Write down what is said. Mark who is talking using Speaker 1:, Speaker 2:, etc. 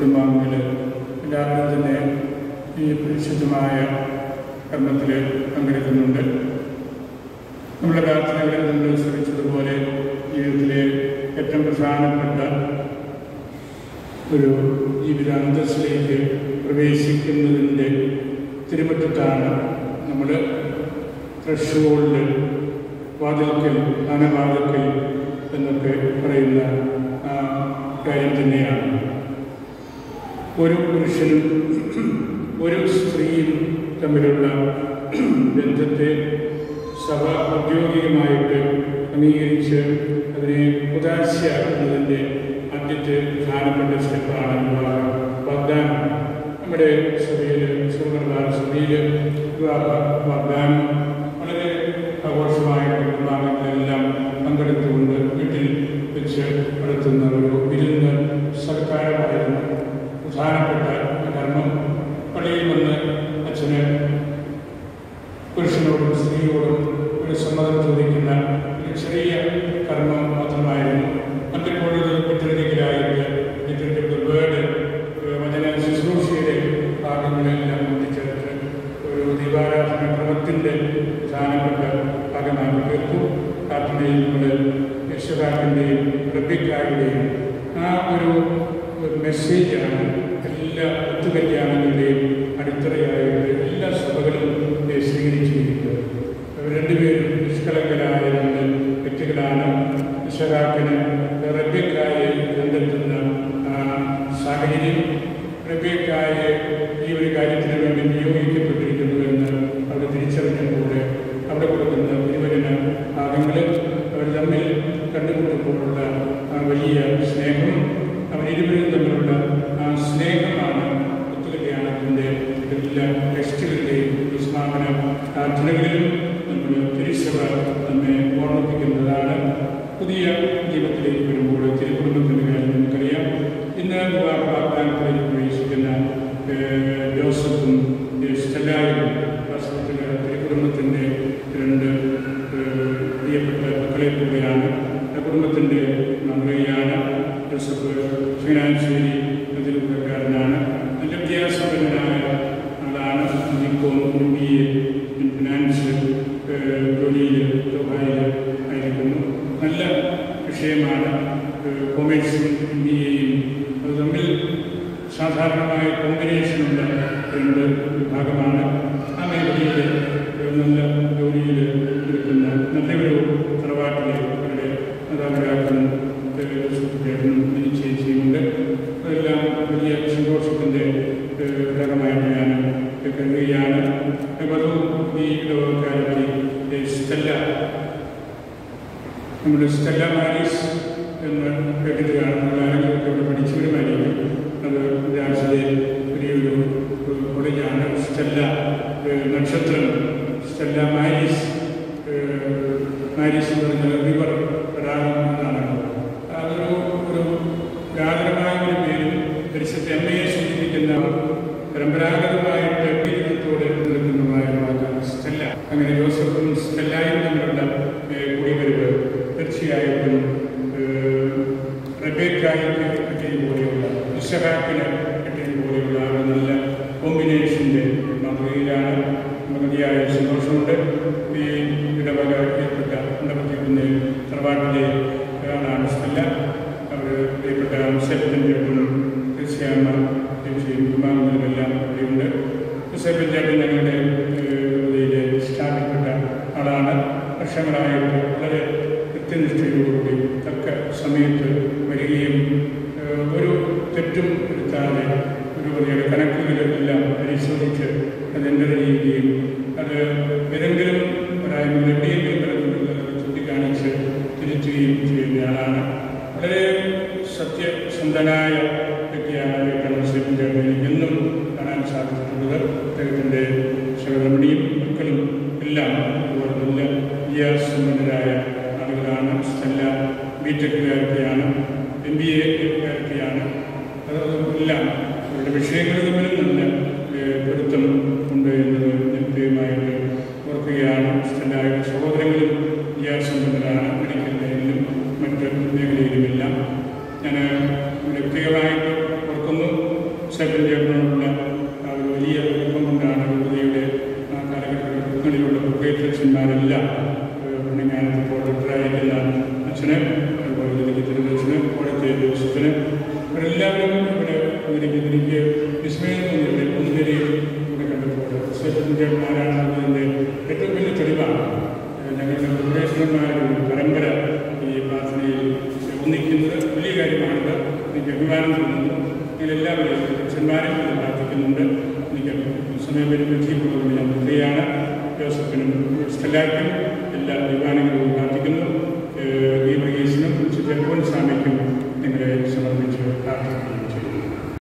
Speaker 1: കുടുംബാംഗങ്ങൾ എല്ലാവരും തന്നെ ഈ പരിശുദ്ധമായ കർമ്മത്തിൽ പങ്കെടുക്കുന്നുണ്ട് നമ്മുടെ പ്രാർത്ഥനകളിൽ നമ്മൾ ശ്രമിച്ചതുപോലെ ജീവിതത്തിലെ ഏറ്റവും പ്രധാനപ്പെട്ട ഒരു ജീവിത അന്തസ്സിലേക്ക് പ്രവേശിക്കുന്നതിൻ്റെ തിരുമുറ്റത്താണ് നമ്മൾ ത്രഷോൾഡ് വാതിൽക്കൽ ആനവാതിൽക്കൽ എന്നൊക്കെ പറയുന്ന ആ കാര്യം തന്നെയാണ് ഒരു പുരുഷനും ഒരു സ്ത്രീയും തമ്മിലുള്ള ബന്ധത്തെ സഭ ഔദ്യോഗികമായിട്ട് അംഗീകരിച്ച് അതിനെ ഉദാശയാക്കുന്നതിൻ്റെ ആദ്യത്തെ പ്രധാനപ്പെട്ട സ്റ്റെപ്പാണ് വിവാഹ വാഗ്ദാനം നമ്മുടെ സഭയിൽ സുവർണ സഭയിൽ വിവാഹ വാഗ്ദാനം വളരെ ആഘോഷമായിട്ട് കുടുംബാംഗങ്ങളെല്ലാം പങ്കെടുത്തുകൊണ്ട് വീട്ടിൽ വെച്ച് നടത്തുന്ന ഒരു വിരുന്ന് സർക്കാരായിരുന്നു പ്രധാനപ്പെട്ട കർമ്മം പള്ളിയിൽ വന്ന് അച്ഛന് പുരുഷനോടും സ്ത്രീയോടും ഒരു സമ്മതം ചോദിക്കുന്ന ഒരു ചെറിയ കർമ്മം മാത്രമായിരുന്നു മറ്റിപ്പോഴത് ലിറ്റററിക്കലായിട്ട് ലിറ്റററി വേർഡ് വചന ശുശ്രൂഷയുടെ ഭാഗങ്ങളെല്ലാം കൂട്ടിച്ചേർത്ത് ഒരു ദീപാരാധന ക്രമത്തിൻ്റെ പ്രധാനപ്പെട്ട ഭാഗമായി തീർത്തു പ്രാർത്ഥനയിൽ നമ്മൾ യശകാരൻ്റെയും റബ്ബിക്കാരുടെയും ആ ഒരു ഒരു മെസ്സേജാണ് എല്ലാ ഒത്തുകല്യാണങ്ങളുടെയും അടിത്തറയായിട്ട് എല്ലാ സഭകളും ഏ, സ്വീകരിച്ചിരിക്കുന്നത് അവർ രണ്ടുപേരും നിഷ്കളങ്കരായ രണ്ട് വ്യക്തികളാണ് ഇഷറാക്കിന് റബ്യക്കായെ കണ്ടെത്തുന്ന ആ, സാഹചര്യം റബ്യക്കായെ ഈ ഒരു കാര്യത്തിന് വേണ്ടി നിയോഗിക്കപ്പെട്ടിരിക്കുന്നു എന്ന് അവർ തിരിച്ചറിഞ്ഞപ്പോൾ അവിടെ കൊടുക്കുന്ന തിരുവചന ഭാഗങ്ങൾ അവർ തമ്മിൽ കണ്ടുമുട്ടുമ്പോഴുള്ള ആ വലിയ സ്നേഹം അവരിരുവരും തമ്മിലുള്ള ആ സ്നേഹമാണ് ഒത്തുകല്യാണത്തിൻ്റെ എല്ലാ ടെക്സ്റ്റുകളുടെയും വിസ്മാപന പ്രാർത്ഥനകളിലും നമ്മൾ തിരിച്ചവ നമ്മെ ഓർമ്മിപ്പിക്കുന്നതാണ് പുതിയ ജീവിതത്തിലേക്ക് വരുമ്പോൾ തിരുക്കുടുംബത്തിൻ്റെ കാര്യം നമുക്കറിയാം ഇന്ന് വിവാഹ വാഗ്ദാനത്തിലേക്ക് പ്രവേശിക്കുന്ന ഏഹ്, ജോസഫും ഏഹ്, സ്റ്റെല്ലായും വാസ്തവത്തിൽ തിരുക്കുടുംബത്തിൻ്റെ രണ്ട് ഏഹ്, പ്രിയപ്പെട്ട മക്കളെ കൂടെയാണ് ആ കുടുംബത്തിൻ്റെ മന്ത്രിയാണ് ജോസഫ് ചങ്ങനാശ്ശേരി തിരുപ്പുറക്കാരനാണ് നല്ല വിദ്യാസമ്പന്നനായ ആളാണ് BCom M B A in finance ഏഹ്, ജോലിയിൽ ദുബായിൽ ആയിരിക്കുന്നു നല്ല വിഷയമാണ് ഏഹ്, കൊമേഴ്സും എം ബി എയും അത് തമ്മിൽ സാധാരണമായ കോമ്പിനേഷനുള്ള രണ്ട് വിഭാഗമാണ് ആ മേഖലയിൽ ഒരു നല്ല ജോലിയിൽ എടുക്കുന്ന നല്ലൊരു തറവാട്ടിലെ അവരുടെ മാതാപിതാക്കളും ചേട്ടനും ചേച്ചിയുമുണ്ട് അതെല്ലാം വലിയ സന്തോഷത്തിൻ്റെ ഏഹ്, ഘടകമായിട്ട് ഞാൻ കരുതുകയാണ് വധു ഈ ലോകക്കാരത്തി സ്റ്റെല്ല നമ്മുടെ സ്റ്റെല്ല മാരീസ് എന്ന് കേട്ടിട്ട് കാണുന്ന ആരെങ്കിലും ഇവിടെ പഠിച്ചവരുമായിരിക്കും അത് രാജ്യത്തെ വലിയൊരു ഒരു കോളേജാണ് സ്റ്റെല്ല ഏഹ്, നക്ഷത്രം സ്റ്റെല്ല മാരീസ് ഏഹ്, മാരീസ് എന്ന് പറഞ്ഞാൽ റിവർ തടാകം എന്നാണ് അതൊരു ഒരു പുരാതനമായ ഒരു പേരും പരിശുദ്ധ അമ്മയെ സൂചിപ്പിക്കുന്ന പരമ്പരാഗതമായിട്ട് ജീവിതത്തോടെ നിൽക്കുന്നതുമായ ഒരു വാക്കാണ് സ്റ്റെല്ല അങ്ങനെ ജോസഫും സ്റ്റെല്ലായും തമ്മിലുള്ള ഏഹ്, കൂടിവരവ് തീർച്ചയായിട്ടും ഏഹ്, റബേക്കായിക്ക് കിട്ടിയത് പോലെയുള്ള ഇഷഹാക്കിന് കിട്ടിയത് പോലെയുള്ള ആ ഒരു നല്ല കോമ്പിനേഷൻ്റെ മാതൃകയിലാണ് മതിയായ സന്തോഷമുണ്ട് ഈ ഇടവക ഏർപ്പെട്ട മണ്ഡപത്തിക്കുന്ന തറവാട്ടിലെ ആളാണ് സ്റ്റെല്ല അവർ പ്രിയപ്പെട്ട സെപ്പൻ ചേട്ടനും തീർച്ചയായും തീർച്ചയായും കുടുംബാംഗങ്ങളുമെല്ലാം ഇവിടെയുണ്ട് സെപ്പൻ ചേട്ടൻ ഞങ്ങളുടെ യുവതിയിലെ സ്ഥാപിക്കപ്പെട്ട ആളാണ് വർഷങ്ങളായിട്ട് വളരെ കൃത്യനിഷ്ഠയോടുകൂടി തക്ക സമയത്ത് വരികയും ഏഹ്, ഒരു തെറ്റും വരുത്താതെ ഒരു വലിയ കണക്കുകളെല്ലാം പരിശോധിച്ച് അതെൻ്റെ ചെയ്യുകയും അത് ഏതെങ്കിലും ഒരായ്മ എവിടെയെങ്കിലും കിടക്കുന്നുള്ളത് ചൂണ്ടിക്കാണിച്ച് തിരുത്തുകയും ചെയ്യുന്ന ആളാണ് വളരെ സത്യസന്ധനായ വ്യക്തിയാണ് അദ്ദേഹം സെറ്റിൻ്റെ എനിക്ക് എന്നും കാണാൻ സാധിച്ചിട്ടുള്ളത് അദ്ദേഹത്തിൻ്റെ സഹധർമ്മിണിയും മക്കളും എല്ലാം അതുപോലെ നല്ല വിദ്യാസമ്പന്നരായ ആളുകളാണ് സ്റ്റെല്ല ബി ടെക്കുകാരത്തെയാണ് എം ബി എക്കാരത്തെയാണ് എല്ലാം അവരുടെ വിഷയങ്ങൾ തമ്മിലും നല്ല ഏഹ്, പൊരുത്തം ഉണ്ട് എന്നത് നിത്യമായിട്ട് ഓർക്കുകയാണ് സ്റ്റെല്ലായ സഹോദരങ്ങളും വിദ്യാസമ്പന്നരാണ് മെഡിക്കൽ ലൈനിലും മറ്റ് മേഖലയിലുമെല്ലാം ഞാൻ വ്യക്തികളായിട്ട് ഓർക്കുന്നു സെക്കൻഡ് ഇയറിനോടുള്ള ആ ഒരു വലിയ അടുപ്പം കൊണ്ടാണ് യുവതിയുടെ ആ കാലഘട്ടങ്ങളിലുള്ള പ്രൊപ്പറേറ്റർഷന്മാരെല്ലാം പുണ്യജ്ഞാനത്തിൽ റിട്ടയറായിരിക്കുന്ന അച്ഛന് അതുപോലെ ഇതിലേക്ക് തിരുവച്ഛന് കോടത്തെ ജോസഫിന് ഇവരെല്ലാവരും ഇവിടെ ഇതിലേക്ക് എനിക്ക് വിസ്മയം തോന്നിയുടെ ഒന്നുപേരെയും ഇവിടെ കണ്ടപ്പോൾ സെക്കൻഡറിമാരാണെന്നതിൻ്റെ ഏറ്റവും വലിയ തെളിവാണ് ഞങ്ങളുടെ പ്രൊപ്പറേഷന്മാരുടെ ഒരു പരമ്പര ഈ പ്രാർത്ഥനയിൽ ഒന്നിക്കുന്നത് വലിയ കാര്യമാണത് എനിക്ക് അഭിമാനം തോന്നുന്നു ഇതിലെല്ലാവരും അച്ഛന്മാരും ഇത് പ്രാർത്ഥിക്കുന്നുണ്ട് എനിക്ക് സമയപരിമിതിക്കുള്ളതുകൊണ്ട് ഞാൻ നിർത്തുകയാണ് ജോസഫിനും സ്റ്റെല്ലാക്കും എല്ലാ ദൈവാനുകളും പ്രാർത്ഥിക്കുന്നു ദീപകേശിനും വിശുദ്ധ സ്വാമിക്കും നിങ്ങളെ സമർപ്പിച്ച് പ്രാർത്ഥിക്കുകയും ചെയ്യും